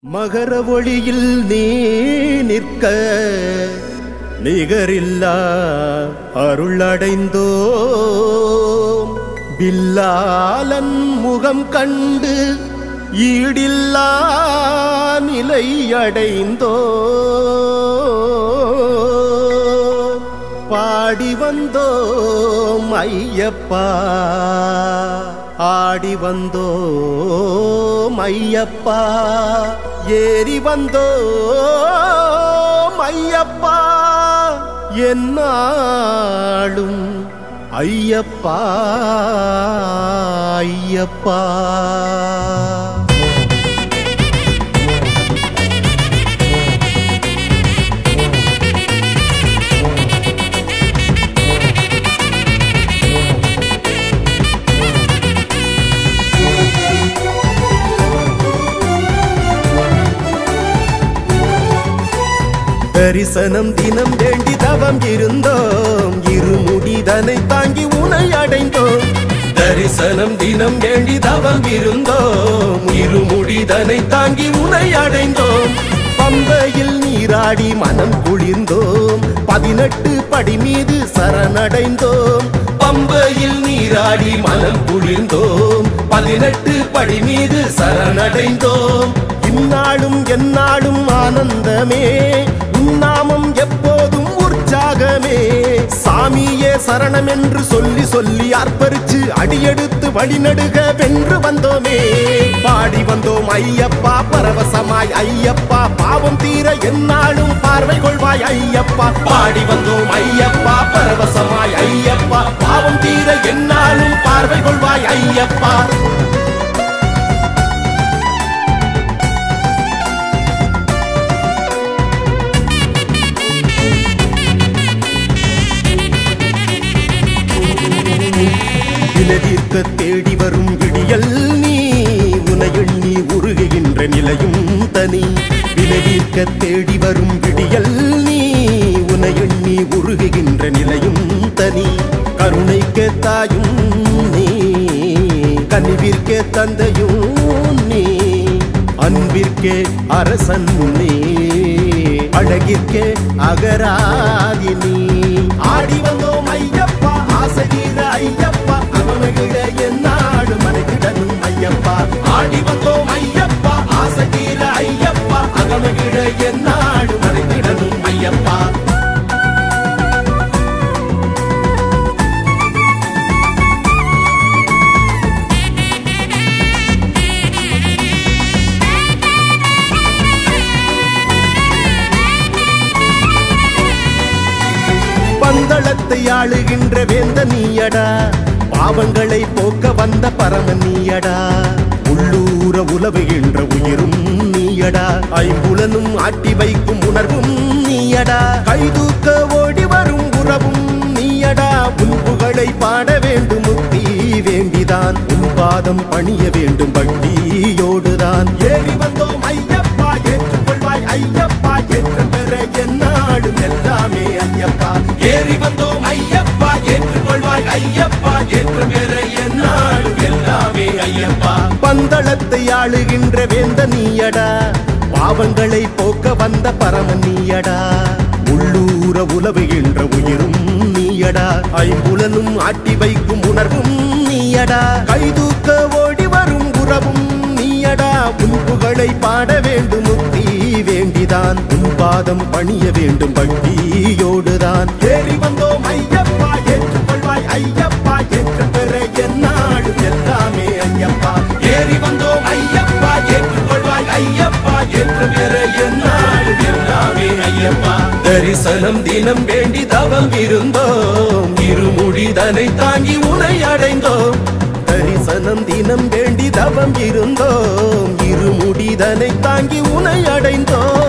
மகர ஒளியில் நீ நிற்க நிகரில்லா அருளடைந்தோம் பில்லாலன் முகம் கண்டு ஈடில்லா நிலை அடைந்தோம் பாடி வந்தோம் ஐயப்பா ஆடி வந்தோம் ஐயப்பா ஏறி வந்தோம் ஐயப்பா என்னாலும் ஐயப்பா ஐயப்பா தரிசனம் தினம் வேண்டி தவம் இருந்தோம் இருமுடிதனை தாங்கி உனை அடைந்தோம் தரிசனம் தினம் வேண்டி தவம் இருந்தோம் இருமுடிதனை தாங்கி உனை அடைந்தோம் பம்பையில் நீராடி மனம் குளிர்ந்தோம் பதினெட்டு படி மீது சரணடைந்தோம் பம்பையில் நீராடி மனம் குளிர்ந்தோம் பதினெட்டு படி மீது சரணடைந்தோம் இந்நாளும் எந்நாளும் ஆனந்தமே உன்னாமம் எப்போதும் உற்சாகமே சாமியே சரணம் என்று சொல்லி சொல்லி ஆர்ப்பரிச்சு அடியெடுத்து வழிநடுக வென்று வந்தோமே பாடி வந்தோம் ஐயப்பா பரவசமாய் ஐயப்பா பாவம் தீர எந்நாளும் பார்வை கொள்வாய் ஐயப்பா பாடி வந்தோம் ஐயப்பா பரவசமாய் ஐயப்பா பாவம் தீர எந்நாளும் பார்வை கொள்வாய் ஐயப்பா விலகிற்க தேடி வரும் விடியல் நீ உனையில் நீ உருகுகின்ற நிலையும் தனி விலகிற்க தேடி வரும் விடியல் நீ உனையில் நீ உருகுகின்ற நிலையும் தனி கருணைக்க தாயும் நீ கனிவிற்கே தந்தையும் நீ அன்பிற்கே அரசன் நீ அழகிற்கே அகராதி நீ ஆடி வந்தோம் ஐயப்பா ஆசையீர ஐயப்பா அவமகிழ என்னாடு மனைகிடனும் ஐயப்பா ஆடி வந்தோம் ஐயப்பா ஆசையீர ஐயப்பா அகமகிழ என்னாடு மனைகிடனும் ஐயப்பா பந்தளத்தை ஆளுகின்ற வேந்த நீயடா பாவங்களை போக்க வந்த பரம நீயடா உள்ளூர உலவுகின்ற உயிரும் நீயடா ஐம்புலனும் ஆட்டி வைக்கும் உணர்வும் நீயடா கைதூக்க ஓடி வரும் உறவும் நீயடா உன் புகழை பாட வேண்டும் முக்தி வேண்டிதான் உன் பாதம் பணிய வேண்டும் பக்தியோடுதான் ஏறி வந்தோம் ஐயப்பா ஏற்றுக்கொள்வாய் ஐயப்பா ஏற்றம் பெற என்னாடும் எல்லாமே ஐயப்பா ஏறி வந்தோம் ஐயப்பா ஏற்றுக்கொள்வாய் ஐயப்பா ஏற்றம் பெற என்னாடும் எல்லாமே ஐயப்பா பந்தளத்தை ஆளுகின்ற வேந்த நீயடா பாவங்களை போக்க வந்த பரம நீயடா உள்ளூர உலவுகின்ற உயிரும் நீயடா ஐம்புலனும் ஆட்டி வைக்கும் உணர்வும் நீயடா கைதூக்க ஓடி வரும் உறவும் நீயடா உன் புகழை பாட வேண்டும் முக்தி வேண்டிதான் உன் பாதம் பணிய வேண்டும் பக்தியோடுதான் ஏறி வந்தோம் ஐயப்பா ஏற்றுக்கொள்வாய் ஐயப்பா ஏற்று பெற என்னாடும் எல்லாமே ஐயப்பா ஏறி வந்தோம் ஐயப்பா ஏற்றுக்கொள்வாய் ஐயப்பா ஏற்று பெற என்னாடும் எல்லாமே ஐயப்பா தரிசனம் தினம் வேண்டி தவம் இருந்தோம் இருமுடிதனை தாங்கி உனை அடைந்தோம் தரிசனம் தினம் வேண்டி தவம் இருந்தோம் இருமுடிதனை தாங்கி உனை அடைந்தோம்